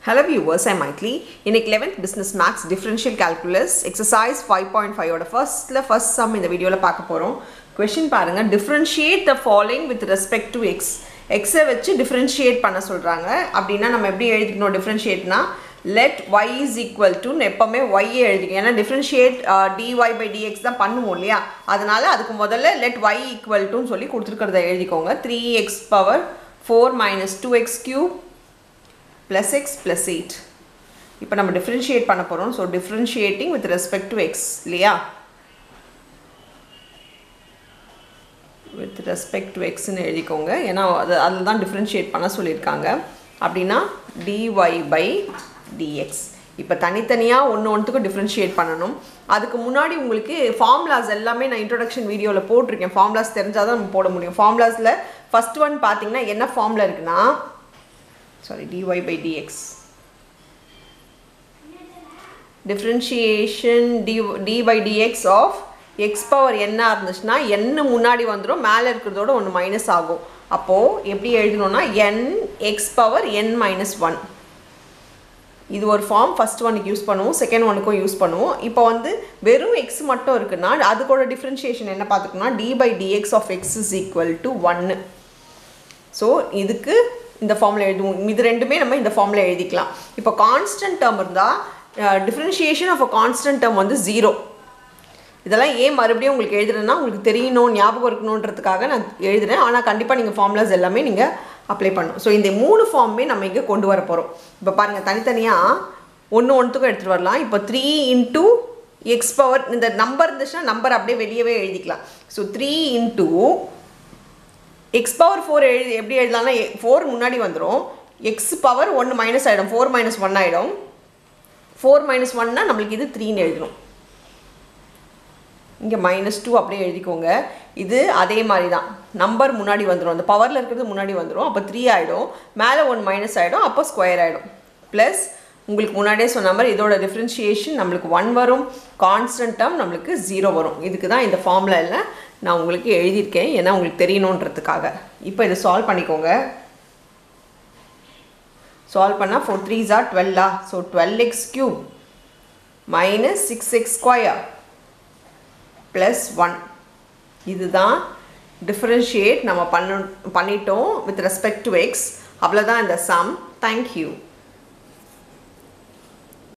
Hello viewers, I'm Maitli. இன்னைக்கு 11th Business Max Differential Calculus Exercise 5.5 ஓட ஃபர்ஸ்ட்ல first sum இந்த வீடியோவில் பார்க்க போகிறோம் கொஷின் பாருங்க differentiate the following with respect to x எக்ஸை வச்சு differentiate பண்ண சொல்கிறாங்க அப்படின்னா நம்ம எப்படி எழுதிக்கணும் differentiateனா let y is equal to எப்போவுமே y எழுதிக்கணும் ஏன்னா differentiate uh, dy by dx தான் பண்ணுவோம் இல்லையா அதனால அதுக்கு முதல்ல let y equal toன்னு சொல்லி கொடுத்துருக்கிறத எழுதிக்கோங்க three x power four minus two x cube plus x plus 8 இப்போ நம்ம differentiate பண்ண போகிறோம் so differentiating with respect to x இல்லையா with respect to xன்னு எழுதிக்கோங்க ஏன்னா அது அதில் தான் differentiate பண்ண சொல்லியிருக்காங்க அப்படின்னா dy by dx இப்போ தனித்தனியாக ஒன்று ஒன்றுத்துக்கும் differentiate பண்ணணும் அதுக்கு முன்னாடி உங்களுக்கு ஃபார்முலாஸ் எல்லாமே நான் இன்ட்ரொடக்ஷன் வீடியோவில் போட்டிருக்கேன் ஃபார்முலாஸ் தெரிஞ்சால் தான் நம்ம போட முடியும் ஃபார்முலாஸில் ஃபஸ்ட் ஒன் பார்த்தீங்கன்னா என்ன ஃபார்முலா இருக்குன்னா sorry dy by dx differentiation d, d by dx of x power n இருந்துச்சுன்னா n முன்னாடி வந்துடும் மேலே இருக்கிறதோட ஒன்று மைனஸ் ஆகும் அப்போது எப்படி எழுதணும்னா n x power n minus 1 இது ஒரு ஃபார்ம் ஃபஸ்ட் ஒனுக்கு யூஸ் பண்ணுவோம் செகண்ட் ஒனுக்கும் யூஸ் பண்ணுவோம் இப்போ வந்து வெறும் எக்ஸ் மட்டும் இருக்குன்னா அதுக்கோட டிஃப்ரென்ஷியேஷன் என்ன பார்த்துக்கணும்னா d by dx of x is equal to ஒன்று ஸோ இதுக்கு இந்த ஃபார்மில் எழுதுவோம் இது ரெண்டுமே நம்ம இந்த ஃபார்மில் எழுதிக்கலாம் இப்போ கான்ஸ்டன்ட் டேர்ம் இருந்தால் differentiation of a constant term வந்து ஜீரோ இதெல்லாம் ஏன் மறுபடியும் உங்களுக்கு எழுதுறேன்னா உங்களுக்கு தெரியணும் ஞாபகம் இருக்கணுன்றதுக்காக நான் எழுதுறேன் ஆனால் கண்டிப்பாக நீங்கள் ஃபார்முலாஸ் எல்லாமே நீங்கள் அப்ளை பண்ணணும் ஸோ இந்த மூணு ஃபார்மே நம்ம இங்கே கொண்டு வர போகிறோம் இப்போ பாருங்கள் தனித்தனியாக ஒன்று ஒன்றுத்துக்கும் எடுத்துகிட்டு வரலாம் இப்போ த்ரீ இன்ட்டு எக்ஸ் பவர் இந்த நம்பர் இருந்துச்சுன்னா நம்பர் அப்படியே வெளியவே எழுதிக்கலாம் so three into x power four எழுதி எப்படி எழுதலாம்னா ஃபோர் முன்னாடி வந்துடும் எக்ஸ் பவர் ஒன்று மைனஸ் ஆகிடும் ஃபோர் மைனஸ் ஒன் ஆகிடும் ஃபோர் மைனஸ் ஒன்னா நம்மளுக்கு இது த்ரீன்னு எழுதணும் இங்கே மைனஸ் டூ அப்படியே எழுதிக்கோங்க இது அதே மாதிரி தான் நம்பர் முன்னாடி வந்துடும் அந்த பவரில் இருக்கிறது முன்னாடி வந்துடும் அப்போ த்ரீ ஆகிடும் மேலே ஒன் மைனஸ் ஆகிடும் அப்போ ஸ்கொயர் ஆகிடும் ப்ளஸ் உங்களுக்கு முன்னாடியே சொன்ன மாதிரி இதோட டிஃப்ரென்ஷியேஷன் நம்மளுக்கு ஒன் வரும் கான்ஸ்டன்ட் டேர்ம் நம்மளுக்கு ஜீரோ வரும் இதுக்கு தான் இந்த ஃபார்முலாவில் நான் உங்களுக்கு எழுதியிருக்கேன் ஏன்னா உங்களுக்கு தெரியணுன்றதுக்காக இப்போ இதை சால்வ் பண்ணிக்கோங்க சால்வ் பண்ணால் ஃபோர் த்ரீ ஜார் டுவெல்லா so twelve x cube minus six x square plus one இதுதான் டிஃப்ரென்ஷியேட் நம்ம பண்ண பண்ணிட்டோம் வித் ரெஸ்பெக்ட் டு எக்ஸ் அவ்வளோதான் இந்த சம் தேங்க்யூ